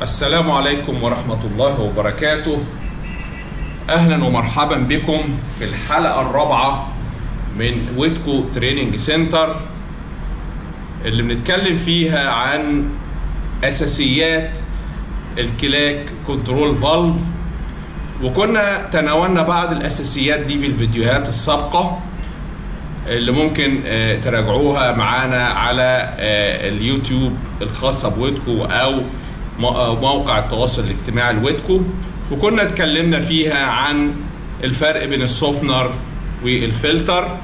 السلام عليكم ورحمة الله وبركاته أهلا ومرحبا بكم في الحلقة الرابعة من ويدكو تريننج سنتر اللي بنتكلم فيها عن أساسيات الكلاك كنترول فالف وكنا تناولنا بعض الأساسيات دي في الفيديوهات السابقة اللي ممكن آه، تراجعوها معانا على آه، اليوتيوب الخاصة بويدكو أو م- آه، موقع التواصل الاجتماعي الويدكو وكنا اتكلمنا فيها عن الفرق بين السوفنر والفلتر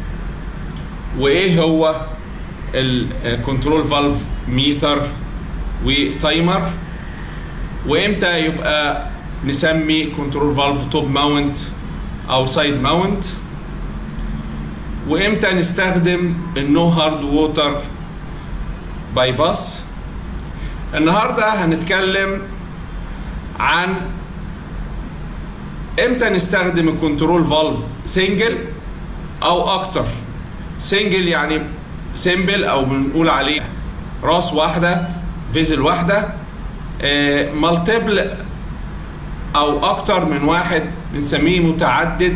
وايه هو الكنترول فالف ميتر وتايمر وامتى يبقى نسمي كنترول فالف توب ماونت او سايد ماونت وامتى نستخدم النو هارد ووتر باي باس النهارده هنتكلم عن امتى نستخدم الكنترول فالف سنجل او اكتر سنجل يعني سيمبل او بنقول عليه راس واحده فيزل واحده مالتيبل او اكتر من واحد بنسميه متعدد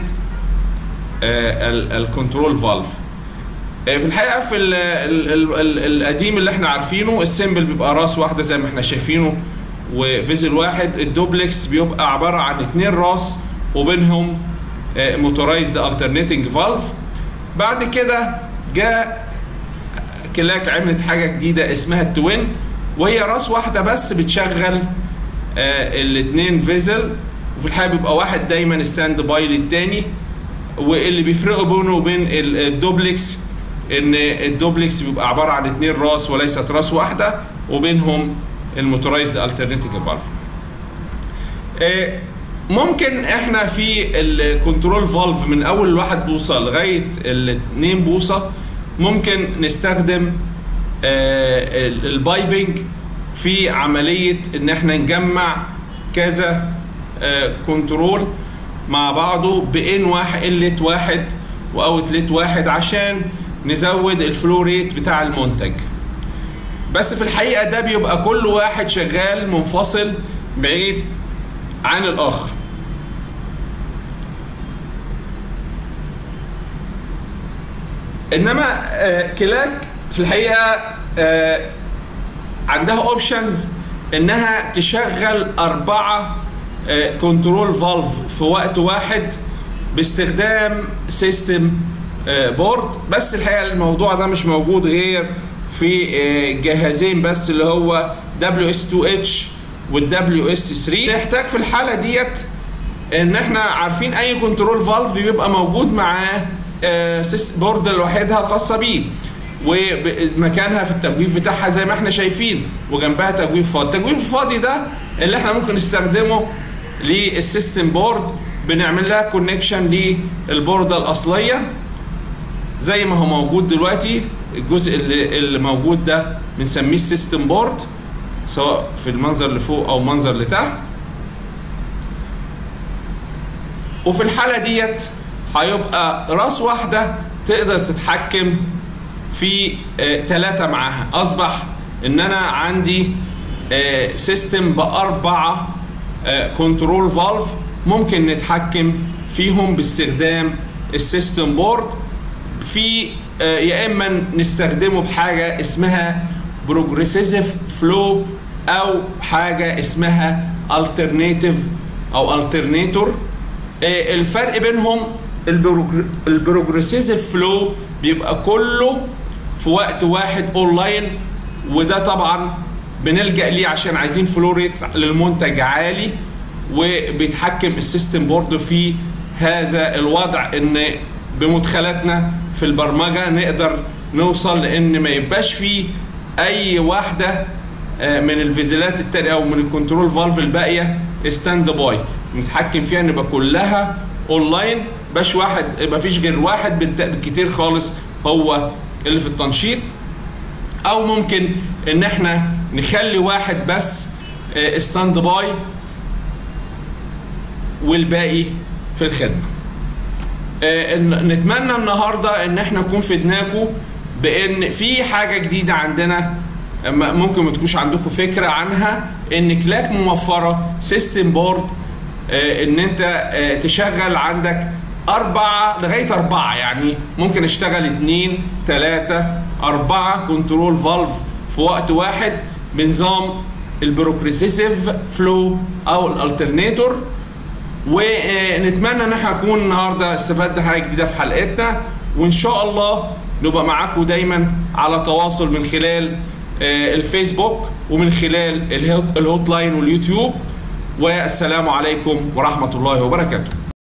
الكنترول فالف في الحقيقه في ال ال ال ال القديم اللي احنا عارفينه السيمبل بيبقى راس واحده زي ما احنا شايفينه وفيزل واحد الدوبلكس بيبقى عباره عن اتنين راس وبينهم موتورايزد الترنيتنج فالف بعد كده جاء كلاك عملت حاجه جديده اسمها التوين وهي راس واحده بس بتشغل آه الاثنين فيزل وفي الحقيقه بيبقى واحد دايما ستاند باي للتاني واللي بيفرقوا بينه وبين ال- الدوبلكس ان الدوبلكس بيبقى عباره عن اثنين راس وليست راس واحده وبينهم الموتورايزد الترنيتنج فالف آه، ممكن احنا في الكنترول فالف من اول واحد بوصه لغايه الاتنين بوصه ممكن نستخدم آه، ال- البايبنج في عمليه ان احنا نجمع كذا آه، كنترول مع بعضه بان واحد انلت واحد واوتلت واحد عشان نزود الفلو ريت بتاع المنتج بس في الحقيقه ده بيبقى كل واحد شغال منفصل بعيد عن الاخر انما آه، كلاك في الحقيقه آه، عندها اوبشنز انها تشغل اربعه كنترول فالف في وقت واحد باستخدام سيستم بورد بس الحقيقه الموضوع ده مش موجود غير في آه، جهازين بس اللي هو WS2H وال WS3 نحتاج في الحاله ديت ان احنا عارفين اي كنترول فالف بيبقى موجود معاه آه، سيس- بورد لوحدها خاصه بيه ومكانها في التجويف بتاعها زي ما احنا شايفين وجنبها تجويف فاضي التجويف الفاضي ده اللي احنا ممكن نستخدمه للسيستم بورد بنعمل لها كونكشن للبوردة الأصلية زي ما هو موجود دلوقتي الجزء اللي, اللي موجود ده بنسميه السيستم بورد سواء في المنظر اللي فوق أو المنظر اللي تحت وفي الحالة ديت هيبقى راس واحدة تقدر تتحكم في ثلاثة معاها أصبح إن أنا عندي سيستم بأربعة كنترول فالف ممكن نتحكم فيهم باستخدام السيستم بورد في آه، يا اما نستخدمه بحاجه اسمها بروجريسيف فلو او حاجه اسمها الترناتيف او الترنيتور الفرق بينهم البروجريسيف فلو بيبقى كله في وقت واحد اونلاين وده طبعا بنلجا ليه عشان عايزين فلو ريت للمنتج عالي وبيتحكم السيستم بورد في هذا الوضع ان بمدخلاتنا في البرمجه نقدر نوصل لان ما يبقاش فيه اي واحده آه، من الفيزيلات التانية او من الكنترول فالف الباقيه ستاند باي نتحكم فيها نبقى كلها اونلاين باش واحد ما فيش غير واحد بالت- بالكتير خالص هو اللي في التنشيط او ممكن ان احنا نخلي واحد بس ستاند باي والباقي في الخدمه آه، إن- نتمنى النهارده ان احنا نكون فدناكم بان في حاجه جديده عندنا ممكن ما تكونش عندكم فكره عنها ان كلاك موفره سيستم بورد ان انت تشغل عندك أربعة لغاية أربعة يعني ممكن أشتغل اتنين تلاتة أربعة كنترول فالف في وقت واحد بنظام البروكريسيسيف فلو أو الالترنيتور ونتمنى ان احنا نكون النهارده استفدنا حاجه جديده في حلقتنا وان شاء الله نبقى معاكم دايما على تواصل من خلال الفيسبوك ومن خلال الهوت لاين واليوتيوب والسلام عليكم ورحمه الله وبركاته